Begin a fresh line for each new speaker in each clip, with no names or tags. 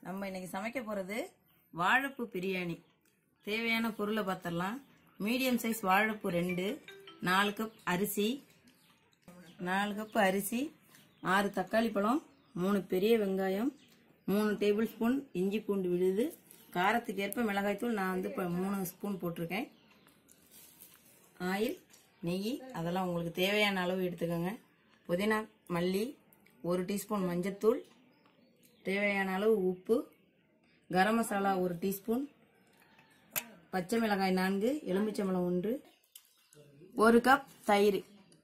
நம்ம இன்னைக்கு சமைக்க போகிறது வாழைப்பூ பிரியாணி தேவையான பொருளை பார்த்துடலாம் மீடியம் சைஸ் வாழைப்பூ ரெண்டு நாலு கப் அரிசி நாலு கப் அரிசி ஆறு தக்காளி பழம் மூணு பெரிய வெங்காயம் மூணு டேபிள் ஸ்பூன் இஞ்சி பூண்டு விழுது காரத்துக்கு ஏற்ப மிளகாய்த்தூள் நான் வந்து இப்போ மூணு ஸ்பூன் போட்டிருக்கேன் ஆயில் நெய் அதெல்லாம் உங்களுக்கு தேவையான அளவு எடுத்துக்கோங்க புதினா மல்லி ஒரு டீஸ்பூன் மஞ்சத்தூள் தேவையான அளவு உப்பு கரம் மசாலா ஒரு டீஸ்பூன் பச்சை மிளகாய் நான்கு எலுமிச்சம்பழம் ஒன்று ஒரு கப் தயிர்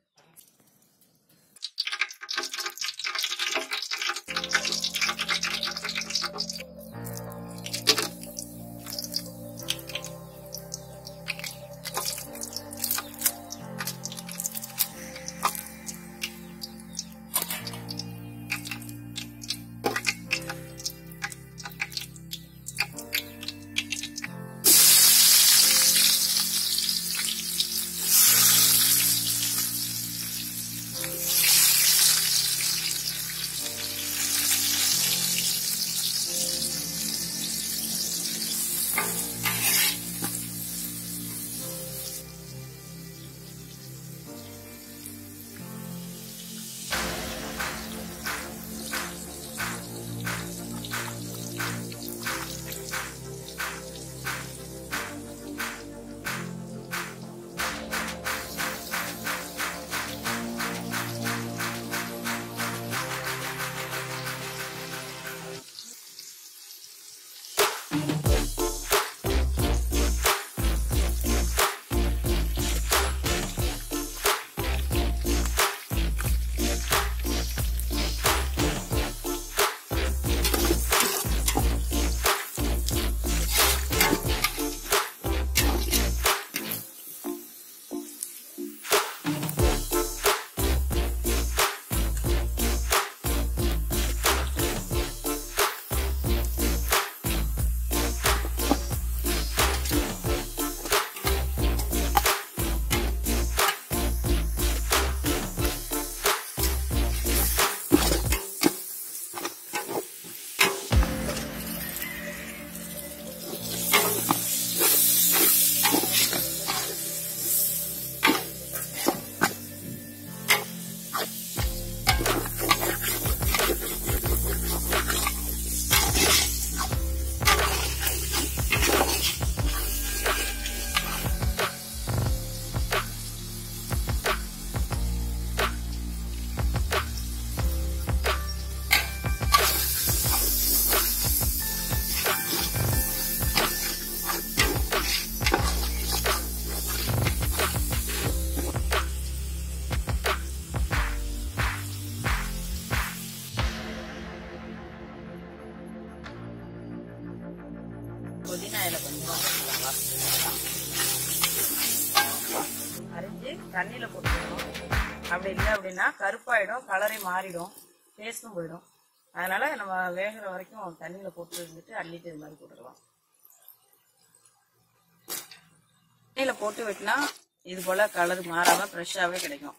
புதினா இலை கொஞ்சம் அரிஞ்சு தண்ணியில் போட்டுக்கணும் அப்படி இல்லை அப்படின்னா கருப்பாயிடும் கலரே மாறிடும் டேஸ்ட்டும் போயிடும் அதனால நம்ம வேகிற வரைக்கும் தண்ணியில் போட்டு இருந்துட்டு அள்ளிட்டு இது மாதிரி போட்டுக்கலாம் தண்ணியில் போட்டு வெட்டினா இது போல கலர் மாறாம ஃப்ரெஷ்ஷாகவே கிடைக்கும்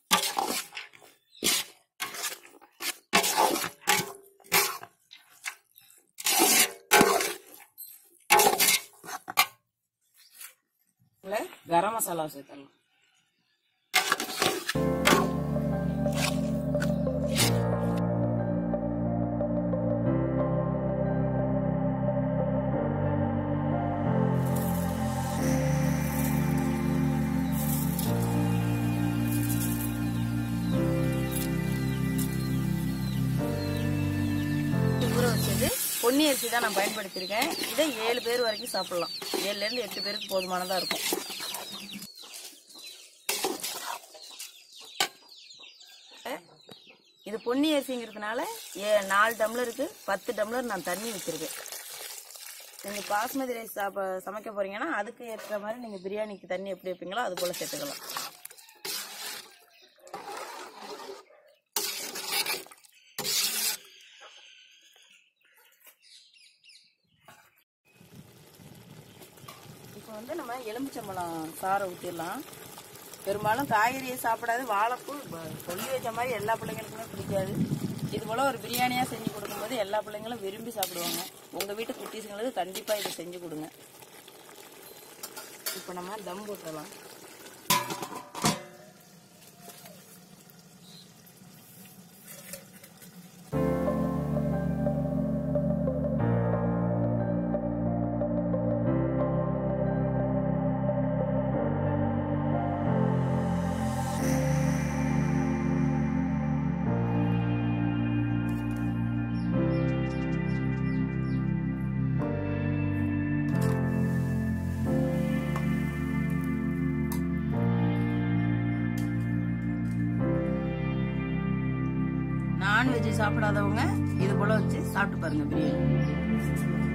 இதில் கரம் மசாலா சேர்த்தலாம் ஊற வச்சது பொன்னி அரிசி தான் நான் பயன்படுத்தியிருக்கேன் இதை ஏழு பேர் வரைக்கும் சாப்பிடலாம் ஏழுலேருந்து எட்டு பேருக்கு போதுமானதாக இருக்கும் இது பொன்னி அரிசிங்கிறதுனால ஏ நாலு டம்ளருக்கு பத்து டம்ளர் நான் தண்ணி வச்சிருக்கேன் நீங்கள் பாஸ்மதி ரைஸ் சாப்ப சமைக்க போறீங்கன்னா அதுக்கு ஏற்ற மாதிரி நீங்கள் பிரியாணிக்கு தண்ணி எப்படி வைப்பீங்களோ அது போல் சேர்த்துக்கலாம் இப்போ வந்து நம்ம எலுமிச்சம்பழம் சாறை ஊற்றிடலாம் பெரும்பாலும் காய்கறியை சாப்பிடாது வாழைப்பூ ப- சொல்லி வச்ச மாதிரி எல்லா பிள்ளைங்களுக்குமே பிடிக்காது இது போல ஒரு பிரியாணியா செஞ்சு கொடுக்கும்போது எல்லா பிள்ளைங்களும் விரும்பி சாப்பிடுவாங்க உங்க வீட்டு குட்டீஸுங்களுக்கு கண்டிப்பா இதை செஞ்சு கொடுங்க இப்போ நம்ம தம் போட்டுடலாம் நான்வெஜ் சாப்பிடாதவங்க இது போல வச்சு சாப்பிட்டு பாருங்க பிரியாணி